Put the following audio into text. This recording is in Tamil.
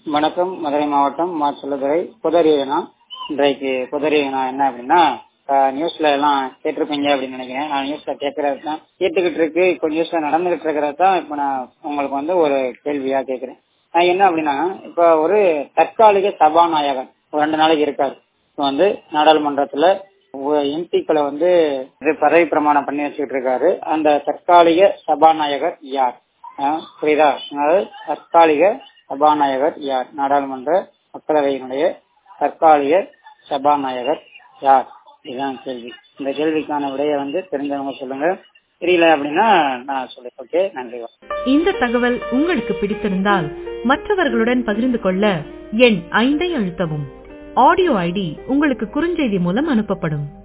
வணக்கம் மதுரை மாவட்டம் மா சொல்லதுரை புதறியனா இன்றைக்கு புதறியனா என்ன அப்படின்னா அஹ், நியூஸ்ல எல்லாம் கேட்டிருப்பீங்க அப்படின்னு நினைக்கிறேன் நான் நியூஸ்ல கேட்கறது தான் கேட்டுக்கிட்டு இருக்கு இப்போ நியூஸ்ல நடந்துகிட்டு இருக்கிறது தான் இப்போ நான் உங்களுக்கு வந்து ஒரு கேள்வியா கேட்கிறேன் நான் என்ன அப்படின்னா இப்போ ஒரு தற்காலிக சபாநாயகர் ஒரு ரெண்டு நாளைக்கு இருக்காரு இப்போ வந்து நாடாளுமன்றத்துல எம்பிக்களை வந்து இது பதவி பிரமாணம் பண்ணி வச்சுக்கிட்டு இருக்காரு அந்த தற்காலிக சபாநாயகர் யார் அஹ், புரியுதா அதாவது தற்காலிக சபாநாயகர் யார் நாடாளுமன்ற மக்களவையினுடைய தற்காலிக சபாநாயகர் யார் இதுதான் கேள்வி இந்த கேள்விக்கான விடையை வந்து தெரிஞ்சவங்க சொல்லுங்க தெரியல அப்படின்னா நான் சொல்றேன் ஓகே நன்றி இந்த தகவல் உங்களுக்கு பிடித்திருந்தால் மற்றவர்களுடன் பகிர்ந்து கொள்ள எண் ஐந்தை அழுத்தவும் ஆடியோ ஐடி உங்களுக்கு குறுஞ்செய்தி மூலம் அனுப்பப்படும்